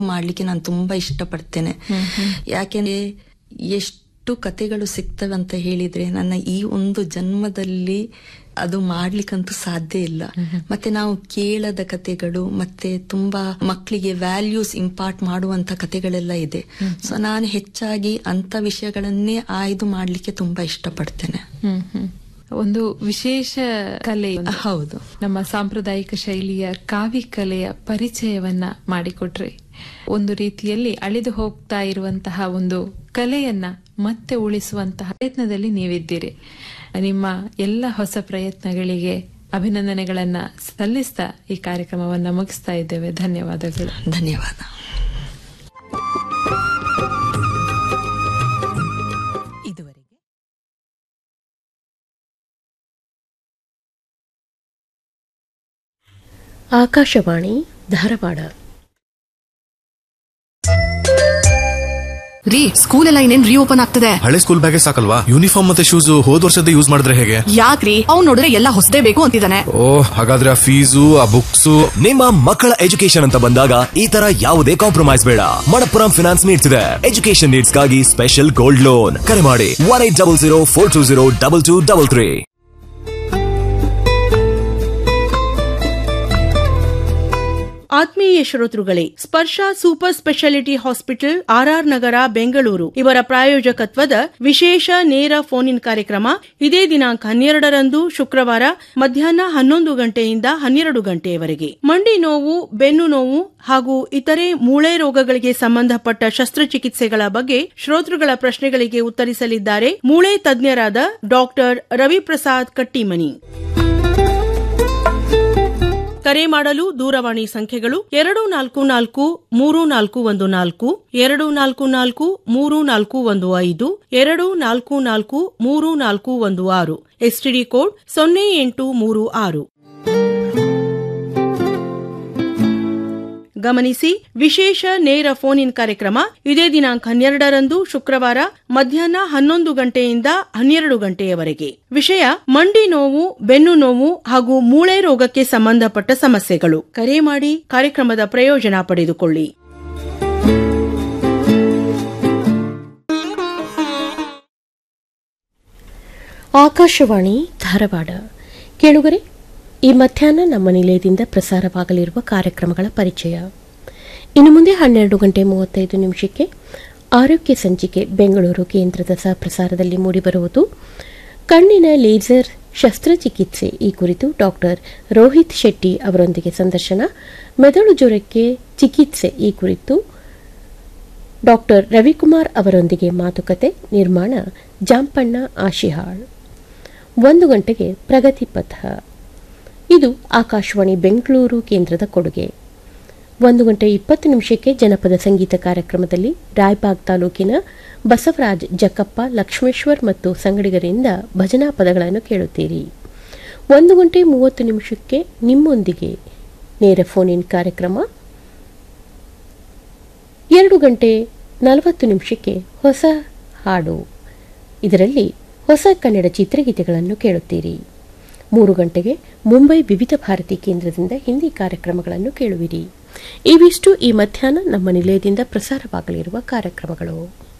ಮಾಡ್ಲಿಕ್ಕೆ ನಾನು ತುಂಬಾ ಇಷ್ಟಪಡ್ತೇನೆ ಯಾಕೆಂದ್ರೆ ಎಷ್ಟು ಕತೆಗಳು ಸಿಗ್ತವೆ ಅಂತ ಹೇಳಿದ್ರೆ ನನ್ನ ಈ ಒಂದು ಜನ್ಮದಲ್ಲಿ ಅದು ಮಾಡ್ಲಿಕ್ಕಂತೂ ಸಾಧ್ಯ ಇಲ್ಲ ಮತ್ತೆ ನಾವು ಕೇಳದ ಕತೆಗಳು ಮತ್ತೆ ತುಂಬಾ ಮಕ್ಕಳಿಗೆ ವ್ಯಾಲ್ಯೂಸ್ ಇಂಪಾರ್ಟ್ ಮಾಡುವಂತ ಕತೆಗಳೆಲ್ಲ ಇದೆ ಸೊ ನಾನು ಹೆಚ್ಚಾಗಿ ಅಂತ ವಿಷಯಗಳನ್ನೇ ಆಯ್ದು ಮಾಡ್ಲಿಕ್ಕೆ ತುಂಬಾ ಇಷ್ಟಪಡ್ತೇನೆ ಹ್ಮ್ ಹ್ಮ್. ಒಂದು ವಿಶೇಷ ಕಲೆ ಒಂದು. ಹೌದು ನಮ್ಮ ಸಾಂಪ್ರದಾಯಿಕ ಶೈಲಿಯ ಕಾವಿ ಕಲೆಯ ಪರಿಚಯವನ್ನ ಮಾಡಿಕೊಟ್ರಿ ಒಂದು ರೀತಿಯಲ್ಲಿ ಅಳಿದು ಹೋಗ್ತಾ ಇರುವಂತಹ ಒಂದು ಕಲೆಯನ್ನ ಮತ್ತೆ ಉಳಿಸುವಂತಹ ಪ್ರಯತ್ನದಲ್ಲಿ ನೀವಿದ್ದೀರಿ ನಿಮ್ಮ ಎಲ್ಲ ಹೊಸ ಪ್ರಯತ್ನಗಳಿಗೆ ಅಭಿನಂದನೆಗಳನ್ನ ಸಲ್ಲಿಸ್ತಾ ಈ ಕಾರ್ಯಕ್ರಮವನ್ನ ಮುಗಿಸ್ತಾ ಇದ್ದೇವೆ ಧನ್ಯವಾದಗಳು ಧನ್ಯವಾದ ಇದುವರೆಗೆ ಆಕಾಶವಾಣಿ ಧಾರವಾಡ ರೀ ಸ್ಕೂಲ್ ಎಲ್ಲ ಇನ್ನೇನ್ ರೀಓಪನ್ ಆಗ್ತದೆ ಹಳೆ ಸ್ಕೂಲ್ ಬ್ಯಾಗೆ ಸಾಕಲ್ವಾ ಯೂನಿಫಾರ್ಮ್ ಮತ್ತೆ ಶೂಸ್ ಹೋದ್ ವರ್ಷದ ಯೂಸ್ ಮಾಡಿದ್ರೆ ಹೇಗೆ ಯಾಕ್ರಿ ಅವ್ನ್ ನೋಡಿದ್ರೆ ಎಲ್ಲ ಹೊಸದೇ ಬೇಕು ಅಂತಿದ್ದಾನೆ ಓ ಹಾಗಾದ್ರೆ ಆ ಫೀಸು ಆ ಬುಕ್ಸು ನಿಮ್ಮ ಮಕ್ಕಳ ಎಜುಕೇಶನ್ ಅಂತ ಬಂದಾಗ ಈ ತರ ಯಾವುದೇ ಕಾಂಪ್ರಮೈಸ್ ಬೇಡ ಮಣಪ್ಪುರಂ ಫಿನಾನ್ಸ್ ನೀಡ್ತಿದೆ ಎಜುಕೇಶನ್ ನೀಡ್ಸ್ಗಾಗಿ ಸ್ಪೆಷಲ್ ಗೋಲ್ಡ್ ಲೋನ್ ಕರೆ ಮಾಡಿ one eight double zero four two zero double two double three ಆತ್ಮೀಯ ಶ್ರೋತೃಗಳೇ Sparsh super speciality hospital RR Nagar Bengaluru ಇವರ ಪ್ರಾಯೋಜಕತ್ವದ ವಿಶೇಷ ನೇರ ಫೋನ್ ಇನ್ ಕಾರ್ಯಕ್ರಮ ಇದೇ ದಿನಾಂಕ ಹನ್ನೆರಡರಂದು ಶುಕ್ರವಾರ ಮಧ್ಯಾಹ್ನ ಹನ್ನೊಂದು ಗಂಟೆಯಿಂದ ಹನ್ನೆರಡು ಗಂಟೆಯವರೆಗೆ ಮಂಡಿ ನೋವು ಬೆನ್ನು ನೋವು ಹಾಗೂ ಇತರೆ ಮೂಳೆ ರೋಗಗಳಿಗೆ ಸಂಬಂಧಪಟ್ಟ ಶಸ್ತ್ರಚಿಕಿತ್ಸೆಗಳ ಬಗ್ಗೆ ಶ್ರೋತೃಗಳ ಪ್ರಶ್ನೆಗಳಿಗೆ ಉತ್ತರಿಸಲಿದ್ದಾರೆ ಮೂಳೆ ತಜ್ಞರಾದ ಡಾಕ್ಟರ್ ರವಿಪ್ರಸಾದ್ ಕಟ್ಟಿಮನಿ ಕರೆ ಮಾಡಲು ದೂರವಾಣಿ ಸಂಖ್ಯೆಗಳು ಎರಡು ನಾಲ್ಕು ನಾಲ್ಕು ಮೂರು ನಾಲ್ಕು ಒಂದು ನಾಲ್ಕು ಎರಡು ನಾಲ್ಕು ನಾಲ್ಕು ಮೂರು ನಾಲ್ಕು ಒಂದು ಐದು ಎರಡು ನಾಲ್ಕು ನಾಲ್ಕು ಮೂರು ನಾಲ್ಕು ಒಂದು ಆರು ಎಸ್ಟಿಡಿ ಕೋಡ್ ಸೊನ್ನೆ ಎಂಟು ಮೂರು ಆರು ಗಮನಿಸಿ ವಿಶೇಷ ನೇರ ಫೋನ್ ಇನ್ ಕಾರ್ಯಕ್ರಮ ಇದೇ ದಿನಾಂಕ ಹನ್ನೆರಡರಂದು ಶುಕ್ರವಾರ ಮಧ್ಯಾಹ್ನ ಹನ್ನೊಂದು ಗಂಟೆಯಿಂದ ಹನ್ನೆರಡು ಗಂಟೆಯವರೆಗೆ ವಿಷಯ ಮಂಡಿ ನೋವು ಬೆನ್ನು ನೋವು ಹಾಗೂ ಮೂಳೆ ರೋಗಕ್ಕೆ ಸಂಬಂಧಪಟ್ಟ ಸಮಸ್ಯೆಗಳು ಕರೆ ಮಾಡಿ ಕಾರ್ಯಕ್ರಮದ ಪ್ರಯೋಜನ ಪಡೆದುಕೊಳ್ಳಿ ಆಕಾಶವಾಣಿ ಧಾರವಾಡ ಕೇಳುಗರೆ ಈ ಮಧ್ಯಾಹ್ನ ನಮ್ಮ ನಿಲಯದಿಂದ ಪ್ರಸಾರವಾಗಲಿರುವ ಕಾರ್ಯಕ್ರಮಗಳ ಪರಿಚಯ ಇನ್ನು ಮುಂದೆ ಹನ್ನೆರಡು ಗಂಟೆ ಮೂವತ್ತೈದು ನಿಮಿಷಕ್ಕೆ ಆರೋಗ್ಯ ಸಂಚಿಕೆ ಬೆಂಗಳೂರು ಕೇಂದ್ರದ ಸಹಪ್ರಸಾರದಲ್ಲಿ ಮೂಡಿಬರುವುದು ಕಣ್ಣಿನ ಲೇಸರ್ ಶಸ್ತ್ರಚಿಕಿತ್ಸೆ ಈ ಕುರಿತು ಡಾಕ್ಟರ್ ರೋಹಿತ್ ಶೆಟ್ಟಿ ಅವರೊಂದಿಗೆ ಸಂದರ್ಶನ ಮೆದುಳು ಜ್ವರಕ್ಕೆ ಚಿಕಿತ್ಸೆ ಈ ಕುರಿತು ಡಾಕ್ಟರ್ ರವಿಕುಮಾರ್ ಅವರೊಂದಿಗೆ ಮಾತುಕತೆ ನಿರ್ಮಾಣ ಜಾಂಪಣ್ಣ ಆಶಿಹಾಳ್ ಒಂದು ಗಂಟೆಗೆ ಪ್ರಗತಿ ಪಥ ಇದು ಆಕಾಶವಾಣಿ ಬೆಂಗಳೂರು ಕೇಂದ್ರದ ಕೊಡುಗೆ ಒಂದು ಗಂಟೆ ಇಪ್ಪತ್ತು ನಿಮಿಷಕ್ಕೆ ಜನಪದ ಸಂಗೀತ ಕಾರ್ಯಕ್ರಮದಲ್ಲಿ ರಾಯಬಾಗ್ ತಾಲೂಕಿನ ಬಸವರಾಜ್ ಜಕ್ಕಪ್ಪ ಲಕ್ಷ್ಮೇಶ್ವರ್ ಮತ್ತು ಸಂಗಡಿಗರಿಂದ ಭಜನಾ ಪದಗಳನ್ನು ಕೇಳುತ್ತೀರಿ ಒಂದು ಗಂಟೆ ಮೂವತ್ತು ನಿಮಿಷಕ್ಕೆ ನಿಮ್ಮೊಂದಿಗೆ ನೇರ ಫೋನ್ ಇನ್ ಕಾರ್ಯಕ್ರಮ ಎರಡು ಗಂಟೆ ನಲವತ್ತು ನಿಮಿಷಕ್ಕೆ ಹೊಸ ಹಾಡು ಇದರಲ್ಲಿ ಹೊಸ ಕನ್ನಡ ಚಿತ್ರಗೀತೆಗಳನ್ನು ಕೇಳುತ್ತೀರಿ ಮೂರು ಗಂಟೆಗೆ ಮುಂಬೈ ವಿವಿಧ ಭಾರತಿ ಕೇಂದ್ರದಿಂದ ಹಿಂದಿ ಕಾರ್ಯಕ್ರಮಗಳನ್ನು ಕೇಳುವಿರಿ ಇವಿಷ್ಟು ಈ ಮಧ್ಯಾಹ್ನ ನಮ್ಮ ನಿಲಯದಿಂದ ಪ್ರಸಾರವಾಗಲಿರುವ ಕಾರ್ಯಕ್ರಮಗಳು